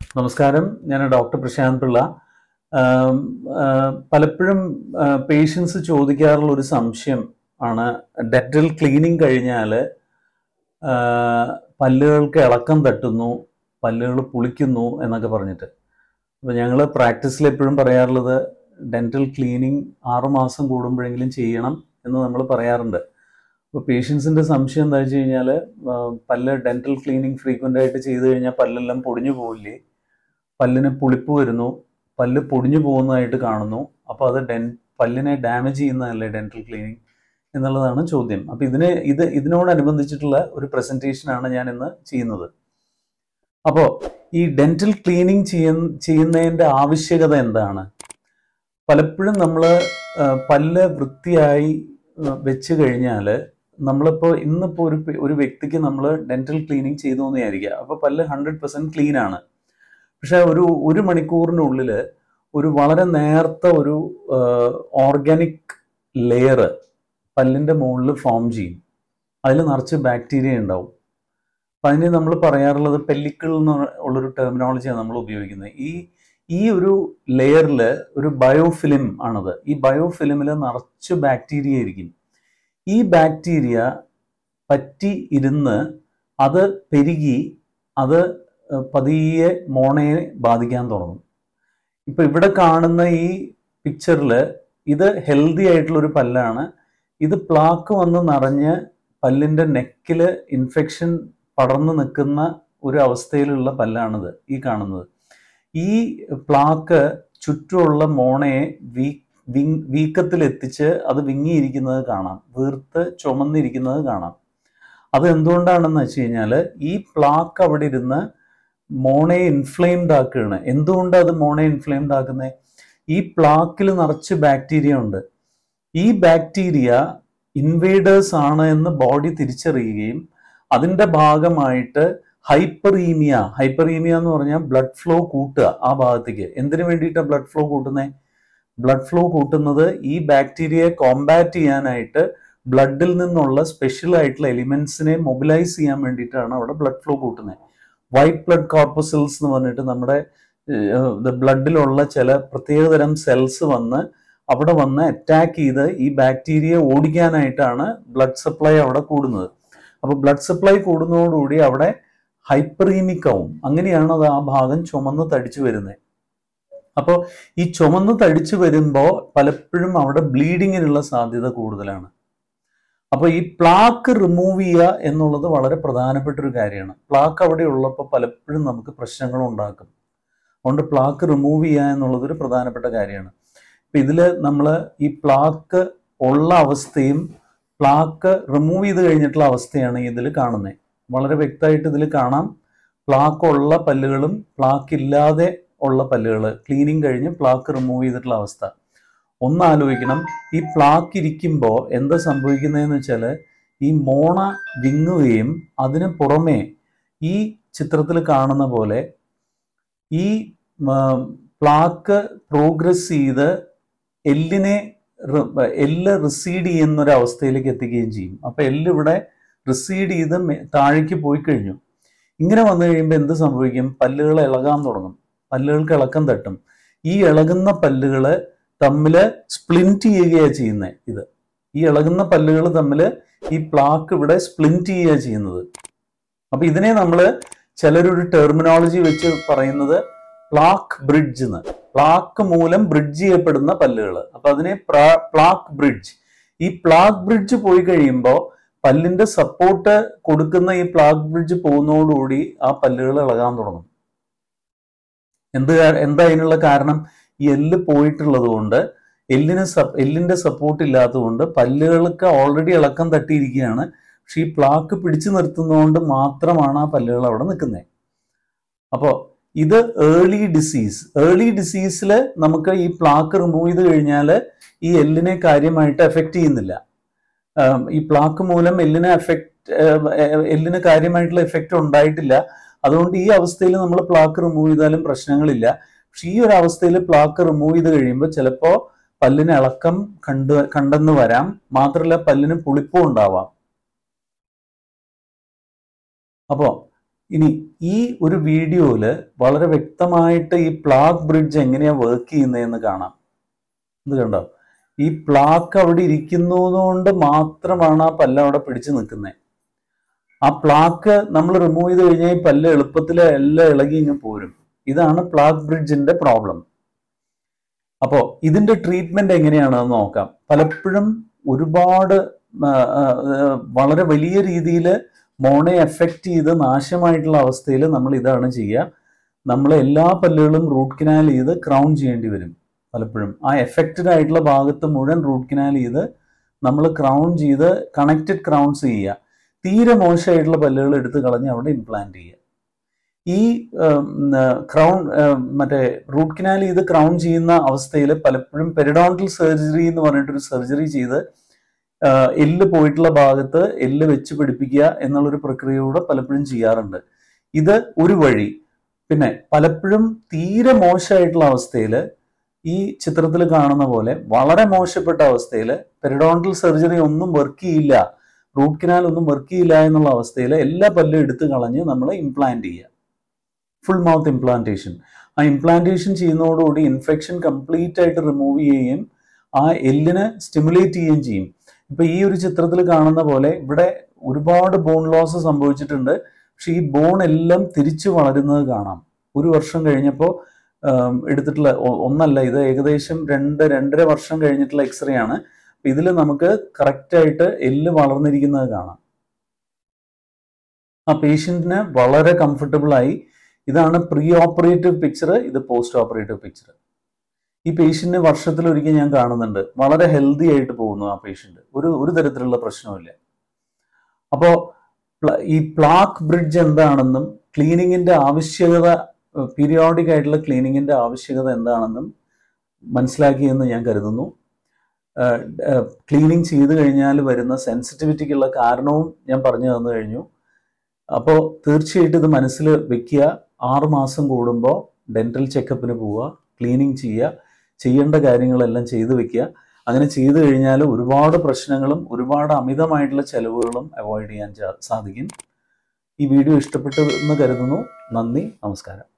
നമസ്കാരം ഞാൻ ഡോക്ടർ പ്രശാന്ത് പിള്ള ആം, ആ, പലപ്പോഴും പേഷ്യൻസ് ചോദിക്കാറുള്ള ഒരു സംശയം ആണ് ഡെറ്റൽ ക്ലീനിങ് കഴിഞ്ഞാൽ പല്ലുകൾക്ക് ഇളക്കം തട്ടുന്നു പല്ലുകൾ പുളിക്കുന്നു എന്നൊക്കെ പറഞ്ഞിട്ട് അപ്പോൾ ഞങ്ങൾ പ്രാക്ടീസിൽ എപ്പോഴും പറയാറുള്ളത് ഡെൻറ്റൽ ക്ലീനിങ് ആറുമാസം കൂടുമ്പോഴെങ്കിലും ചെയ്യണം എന്ന് നമ്മൾ പറയാറുണ്ട് അപ്പോൾ പേഷ്യൻസിൻ്റെ സംശയം എന്താ വെച്ച് കഴിഞ്ഞാൽ പല്ല് ഡെൻറ്റൽ ക്ലീനിങ് ഫ്രീക്വൻ്റ് ആയിട്ട് ചെയ്ത് കഴിഞ്ഞാൽ പല്ലെല്ലാം പൊടിഞ്ഞു പോവില്ലേ പല്ലിന് പുളിപ്പ് വരുന്നു പല്ല് പൊടിഞ്ഞു പോകുന്നതായിട്ട് കാണുന്നു അപ്പോൾ അത് ഡെൻ പല്ലിനെ ഡാമേജ് ചെയ്യുന്നതല്ലേ ഡെൻറ്റൽ ക്ലീനിങ് എന്നുള്ളതാണ് ചോദ്യം അപ്പോൾ ഇതിന് ഇത് ഇതിനോടനുബന്ധിച്ചിട്ടുള്ള ഒരു പ്രസൻറ്റേഷനാണ് ഞാൻ ഇന്ന് ചെയ്യുന്നത് അപ്പോൾ ഈ ഡെൻറ്റൽ ക്ലീനിങ് ചെയ്യ ചെയ്യുന്നതിൻ്റെ ആവശ്യകത എന്താണ് പലപ്പോഴും നമ്മൾ പല്ല് വൃത്തിയായി ആ, വെച്ച് കഴിഞ്ഞാൽ നമ്മളിപ്പോൾ ഇന്നിപ്പോൾ ഒരു പെ- ഒരു വ്യക്തിക്ക് നമ്മൾ ഡെൻറ്റൽ ക്ലീനിങ് ചെയ്തു എന്ന് വിചാരിക്കുക അപ്പോൾ പല്ല് ഹൺഡ്രഡ് പെർസെൻറ്റ് ക്ലീൻ ആണ് പക്ഷെ ഒരു ഒരു മണിക്കൂറിനുള്ളിൽ ഒരു വളരെ നേർത്ത ഒരു ഓർഗാനിക് ലെയർ പല്ലിൻ്റെ മുകളിൽ ഫോം ചെയ്യും അതിൽ നിറച്ച് ബാക്ടീരിയ ഉണ്ടാവും അപ്പം അതിന് നമ്മൾ പറയാറുള്ളത് പെല്ലിക്കിൾ എന്ന് ഉള്ളൊരു ടെർമിനോളജിയാണ് നമ്മൾ ഉപയോഗിക്കുന്നത് ഈ ഈ ഒരു ലെയറിൽ ഒരു ബയോഫിലിം ആണത് ഈ ബയോഫിലിമിൽ നിറച്ച് ബാക്ടീരിയ ഇരിക്കും ഈ ബാക്ടീരിയ പറ്റി ഇരുന്ന് അത് പെരുകി അത് ഏഹ്, പതിയെ മോണയെ ബാധിക്കാൻ തുടങ്ങും ഇപ്പൊ ഇവിടെ കാണുന്ന ഈ പിക്ചറിൽ ഇത് ഹെൽത്തി ആയിട്ടുള്ള ഒരു പല്ലാണ് ഇത് പ്ലാക്ക് വന്ന് നിറഞ്ഞ് പല്ലിന്റെ നെക്കില് ഇൻഫെക്ഷൻ പടർന്നു നിൽക്കുന്ന ഒരു അവസ്ഥയിലുള്ള പല്ലാണിത് ഈ കാണുന്നത് ഈ പ്ലാക്ക് ചുറ്റുമുള്ള മോണയെ വീ വിങ് വീക്കത്തിൽ എത്തിച്ച് അത് വിങ്ങിയിരിക്കുന്നത് കാണാം വീർത്ത് ചുമന്നിരിക്കുന്നത് കാണാം അത് എന്തുകൊണ്ടാണെന്ന് വെച്ച് കഴിഞ്ഞാൽ ഈ പ്ലാക്ക് അവിടെ ഇരുന്ന് മോണയെ ഇൻഫ്ലെയിംഡ് ആക്കുകയാണ് എന്തുകൊണ്ടാണ് അത് മോണയെ ഇൻഫ്ലെയിംഡ് ആക്കുന്നത് ഈ പ്ലാക്കിൽ നിറച്ച് ബാക്ടീരിയ ഉണ്ട് ഈ ബാക്ടീരിയ ഇൻവേഡേഴ്സ് ആണ് എന്ന് ബോഡി തിരിച്ചറിയുകയും അതിന്റെ ഭാഗമായിട്ട് ഹൈപ്പറീമിയ ഹൈപ്പറീമിയ എന്ന് പറഞ്ഞാൽ ബ്ലഡ് ഫ്ലോ കൂട്ടുക ആ ഭാഗത്തേക്ക് എന്തിനു വേണ്ടിയിട്ടാണ് ബ്ലഡ് ഫ്ലോ കൂട്ടുന്നത് ബ്ലഡ് ഫ്ലോ കൂട്ടുന്നത് ഈ ബാക്ടീരിയയെ കോമ്പാറ്റ് ചെയ്യാനായിട്ട് ബ്ലഡിൽ നിന്നുള്ള സ്പെഷ്യൽ ആയിട്ടുള്ള എലിമെന്റ്സിനെ മൊബിലൈസ് ചെയ്യാൻ വേണ്ടിയിട്ടാണ് അവിടെ ബ്ലഡ് ഫ്ലോ കൂട്ടുന്നത് വൈറ്റ് ബ്ലഡ് കോർപ്പസൽസ് എന്ന് പറഞ്ഞിട്ട് നമ്മുടെ ബ്ലഡിലുള്ള ചില പ്രത്യേകതരം സെൽസ് വന്ന് അവിടെ വന്ന് അറ്റാക്ക് ചെയ്ത് ഈ ബാക്ടീരിയ ഓടിക്കാനായിട്ടാണ് ബ്ലഡ് സപ്ലൈ അവിടെ കൂടുന്നത് അപ്പോൾ ബ്ലഡ് സപ്ലൈ കൂടുന്നതോടുകൂടി അവിടെ ഹൈപ്പറീമിക് ആവും അങ്ങനെയാണ് അത് ആ ഭാഗം ചുമന്ന് തടിച്ചു വരുന്നത് അപ്പോൾ ഈ ചുമന്ന് തടിച്ചു വരുമ്പോൾ പലപ്പോഴും അവിടെ ബ്ലീഡിങ്ങിനുള്ള സാധ്യത കൂടുതലാണ് അപ്പോൾ ഈ പ്ലാക്ക് റിമൂവ് ചെയ്യുക എന്നുള്ളത് വളരെ പ്രധാനപ്പെട്ട ഒരു കാര്യമാണ് പ്ലാക്ക് അവിടെ ഉള്ളപ്പോൾ പലപ്പോഴും നമുക്ക് പ്രശ്നങ്ങൾ ഉണ്ടാക്കും അതുകൊണ്ട് പ്ലാക്ക് റിമൂവ് ചെയ്യുക എന്നുള്ളത് ഒരു പ്രധാനപ്പെട്ട കാര്യമാണ് ഇപ്പം ഇതിൽ നമ്മൾ ഈ പ്ലാക്ക് ഉള്ള അവസ്ഥയും പ്ലാക്ക് റിമൂവ് ചെയ്ത് കഴിഞ്ഞിട്ടുള്ള അവസ്ഥയാണ് ഇതിൽ കാണുന്നത് വളരെ വ്യക്തമായിട്ട് ഇതിൽ കാണാം പ്ലാക്ക് ഉള്ള പല്ലുകളും പ്ലാക്ക് ഇല്ലാതെ ഉള്ള പല്ലുകൾ ക്ലീനിങ് കഴിഞ്ഞ് പ്ലാക്ക് റിമൂവ് ചെയ്തിട്ടുള്ള അവസ്ഥ ഒന്ന് ആലോചിക്കണം ഈ പ്ലാക്ക് ഇരിക്കുമ്പോൾ എന്താ സംഭവിക്കുന്നതെന്ന് വെച്ചാൽ ഈ മോണ വിങ്ങുകയും അതിന് പുറമെ ഈ ചിത്രത്തിൽ കാണുന്ന പോലെ ഈ പ്ലാക്ക് പ്രോഗ്രസ് ചെയ്ത് എല്ലിനെ റി- എല്ല് റിസീഡ് ചെയ്യുന്ന ഒരു അവസ്ഥയിലേക്ക് എത്തിക്കുകയും ചെയ്യും അപ്പൊ എല്ല് ഇവിടെ റിസീഡ് ചെയ്ത് മെ- താഴേക്ക് പോയി കഴിഞ്ഞു ഇങ്ങനെ വന്നു കഴിയുമ്പോൾ എന്ത് സംഭവിക്കും പല്ലുകൾ ഇളകാൻ തുടങ്ങും പല്ലുകൾക്ക് ഇളക്കം തട്ടും ഈ ഇളകുന്ന പല്ലുകൾ തമ്മിൽ സ്പ്ലിന്റ് ചെയ്യുകയാണ് ചെയ്യുന്നത് ഇത് ഈ ഇളകുന്ന പല്ലുകൾ തമ്മിൽ ഈ പ്ലാക്ക് ഇവിടെ സ്പ്ലിന്റ് ചെയ്യുക ചെയ്യുന്നത് അപ്പൊ ഇതിനെ നമ്മൾ ചിലരൊരു ടെർമിനോളജി വെച്ച് പറയുന്നത് പ്ലാക്ക് ബ്രിഡ്ജ് എന്ന് പ്ലാക്ക് മൂലം ബ്രിഡ്ജ് ചെയ്യപ്പെടുന്ന പല്ലുകൾ അപ്പൊ അതിനെ പ്ലാക്ക് ബ്രിഡ്ജ് ഈ പ്ലാക്ക് ബ്രിഡ്ജ് പോയി കഴിയുമ്പോൾ പല്ലിന്റെ സപ്പോർട്ട് കൊടുക്കുന്ന ഈ പ്ലാക്ക് ബ്രിഡ്ജ് പോകുന്നതോടുകൂടി ആ പല്ലുകൾ ഇളകാൻ തുടങ്ങും എന്ത് കാ- എന്താ അതിനുള്ള കാരണം ഈ എല്ല് പോയിട്ടുള്ളത് കൊണ്ട് എല്ലിന് സപ് എല്ലിന്റെ സപ്പോർട്ട് ഇല്ലാത്തതുകൊണ്ട് പല്ലുകൾക്ക് ഓൾറെഡി ഇളക്കം തട്ടിയിരിക്കുകയാണ് പക്ഷെ ഈ പ്ലാക്ക് പിടിച്ചു നിർത്തുന്നതുകൊണ്ട് മാത്രമാണ് ആ പല്ലുകൾ അവിടെ നിൽക്കുന്നത് അപ്പോൾ ഇത് ഏർലി ഡിസീസ് ഏർലി ഡിസീസിൽ നമുക്ക് ഈ പ്ലാക്ക് റിമൂവ് ചെയ്ത് കഴിഞ്ഞാൽ ഈ എല്ലിനെ കാര്യമായിട്ട് എഫക്റ്റ് ചെയ്യുന്നില്ല ആം, ഈ പ്ലാക്ക് മൂലം എല്ലിനെ എഫക്റ്റ് എല്ലിന് കാര്യമായിട്ടുള്ള എഫക്റ്റ് ഉണ്ടായിട്ടില്ല അതുകൊണ്ട് ഈ അവസ്ഥയിൽ നമ്മൾ പ്ലാക്ക് റിമൂവ് ചെയ്താലും പ്രശ്നങ്ങളില്ല പക്ഷെ ഈ ഒരു അവസ്ഥയിൽ പ്ലാക്ക് റിമൂവ് ചെയ്ത് കഴിയുമ്പോൾ ചിലപ്പോൾ പല്ലിന് ഇളക്കം കണ്ട് കണ്ടെന്ന് വരാം മാത്രമല്ല പല്ലിന് പുളിപ്പും ഉണ്ടാവാം അപ്പോൾ ഇനി ഈ ഒരു വീഡിയോയിൽ വളരെ വ്യക്തമായിട്ട് ഈ പ്ലാക്ക് ബ്രിഡ്ജ് എങ്ങനെയാ വർക്ക് ചെയ്യുന്നതെന്ന് കാണാം ഇത് കണ്ടോ ഈ പ്ലാക്ക് അവിടെ ഇരിക്കുന്നതുകൊണ്ട് മാത്രമാണ് ആ പല്ല് അവിടെ പിടിച്ചു നിൽക്കുന്നത് ആ പ്ലാക്ക് നമ്മൾ റിമൂവ് ചെയ്ത് കഴിഞ്ഞാൽ ഈ പല്ല് എളുപ്പത്തിൽ എല്ലാം ഇളകി ഇങ്ങ് പോരും ഇതാണ് പ്ലാക്ക് ബ്രിഡ്ജിന്റെ പ്രോബ്ലം അപ്പോൾ ഇതിന്റെ ട്രീറ്റ്മെന്റ് എങ്ങനെയാണെന്ന് നോക്കാം പലപ്പോഴും ഒരുപാട് ആ, ആ, ആ, വളരെ വലിയ രീതിയിൽ മോണെ എഫക്റ്റ് ചെയ്ത് നാശമായിട്ടുള്ള അവസ്ഥയിൽ നമ്മൾ ഇതാണ് ചെയ്യുക നമ്മൾ എല്ലാ പല്ലുകളും റൂട്ട് കനാൽ ചെയ്ത് ക്രൗൺ ചെയ്യേണ്ടി വരും പലപ്പോഴും ആ എഫക്റ്റഡ് ആയിട്ടുള്ള ഭാഗത്ത് മുഴുവൻ റൂട്ട് കനാൽ ചെയ്ത് നമ്മൾ ക്രൗൺ ചെയ്ത് കണക്റ്റഡ് ക്രൗൺസ് ചെയ്യുക തീരെ മോശമായിട്ടുള്ള പല്ലുകൾ എടുത്ത് കളഞ്ഞ് അവിടെ ഇംപ്ലാന്റ് ചെയ്യുക ഈ ക്രൗൺ മറ്റേ റൂട്ട് കനാൽ ചെയ്ത് ക്രൗൺ ചെയ്യുന്ന അവസ്ഥയിൽ പലപ്പോഴും പെരിഡോണ്ടൽ സർജറി എന്ന് പറഞ്ഞിട്ടൊരു സർജറി ചെയ്ത് ആ, എല്ല് പോയിട്ടുള്ള ഭാഗത്ത് എല്ല് വെച്ച് പിടിപ്പിക്കുക എന്നുള്ളൊരു പ്രക്രിയയൂടെ പലപ്പോഴും ചെയ്യാറുണ്ട് ഇത് ഒരു വഴി പിന്നെ പലപ്പോഴും തീരെ മോശമായിട്ടുള്ള അവസ്ഥയിൽ ഈ ചിത്രത്തിൽ കാണുന്ന പോലെ വളരെ മോശപ്പെട്ട അവസ്ഥയിൽ പെരിഡോണ്ടൽ സർജറി ഒന്നും വർക്ക് ചെയ്യില്ല റൂട്ട് കനാൽ ഒന്നും വർക്ക് ചെയ്യില്ല എന്നുള്ള അവസ്ഥയിൽ എല്ലാ പല്ലും എടുത്തു കളഞ്ഞ് നമ്മൾ ഇംപ്ലാന്റ് ചെയ്യുക ഫുൾ മൗത്ത് ഇംപ്ലാന്റേഷൻ ആ ഇംപ്ലാന്റേഷൻ ചെയ്യുന്നതോടുകൂടി ഇൻഫെക്ഷൻ കംപ്ലീറ്റ് ആയിട്ട് റിമൂവ് ചെയ്യുകയും ആ എല്ലിനെ സ്റ്റിമുലേറ്റ് ചെയ്യുകയും ചെയ്യും ഇപ്പൊ ഈ ഒരു ചിത്രത്തിൽ കാണുന്ന പോലെ ഇവിടെ ഒരുപാട് ബോൺ ലോസ് സംഭവിച്ചിട്ടുണ്ട് പക്ഷെ ഈ ബോൺ എല്ലാം തിരിച്ചു വളരുന്നത് കാണാം ഒരു വർഷം കഴിഞ്ഞപ്പോൾ എടുത്തിട്ടുള്ള ഒ- ഒന്നല്ല ഇത് ഏകദേശം രണ്ട് രണ്ടര വർഷം കഴിഞ്ഞിട്ടുള്ള എക്സ്റേ ആണ് ഇതിൽ നമുക്ക് കറക്റ്റ് ആയിട്ട് എല്ല് വളർന്നിരിക്കുന്നത് കാണാം ആ പേഷ്യന്റിന് വളരെ കംഫർട്ടബിൾ ആയി ഇതാണ് പ്രീ ഓപ്പറേറ്റീവ് പിക്ചർ ഇത് പോസ്റ്റ് ഓപ്പറേറ്റീവ് പിക്ചർ ഈ പേഷ്യന്റിനെ വർഷത്തിൽ ഒരിക്കൽ ഞാൻ കാണുന്നുണ്ട് വളരെ ഹെൽത്തി ആയിട്ട് പോകുന്നു ആ പേഷ്യന്റ് ഒരു ഒരു തരത്തിലുള്ള പ്രശ്നവുമില്ല അപ്പോൾ ഈ പ്ലാക്ക് ബ്രിഡ്ജ് എന്താണെന്നും ക്ലീനിങ്ങിന്റെ ആവശ്യകത പീരിയോഡിക് ആയിട്ടുള്ള ക്ലീനിങ്ങിന്റെ ആവശ്യകത എന്താണെന്നും മനസ്സിലാക്കിയെന്ന് ഞാൻ കരുതുന്നു ക്ലീനിങ് ചെയ്തു കഴിഞ്ഞാൽ വരുന്ന സെൻസിറ്റിവിറ്റിക്കുള്ള കാരണവും ഞാൻ പറഞ്ഞു തന്നു കഴിഞ്ഞു അപ്പോൾ തീർച്ചയായിട്ടും ഇത് മനസ്സിൽ വെക്കുക ആറ് മാസം കൂടുമ്പോൾ ഡെന്റൽ ചെക്കപ്പിന് പോവുക ക്ലീനിങ് ചെയ്യുക ചെയ്യേണ്ട കാര്യങ്ങളെല്ലാം ചെയ്തു വെക്കുക അങ്ങനെ ചെയ്തു കഴിഞ്ഞാൽ ഒരുപാട് പ്രശ്നങ്ങളും ഒരുപാട് അമിതമായിട്ടുള്ള ചെലവുകളും അവോയ്ഡ് ചെയ്യാൻ ചാ- സാധിക്കും ഈ വീഡിയോ ഇഷ്ടപ്പെട്ടു എന്ന് കരുതുന്നു നന്ദി നമസ്കാരം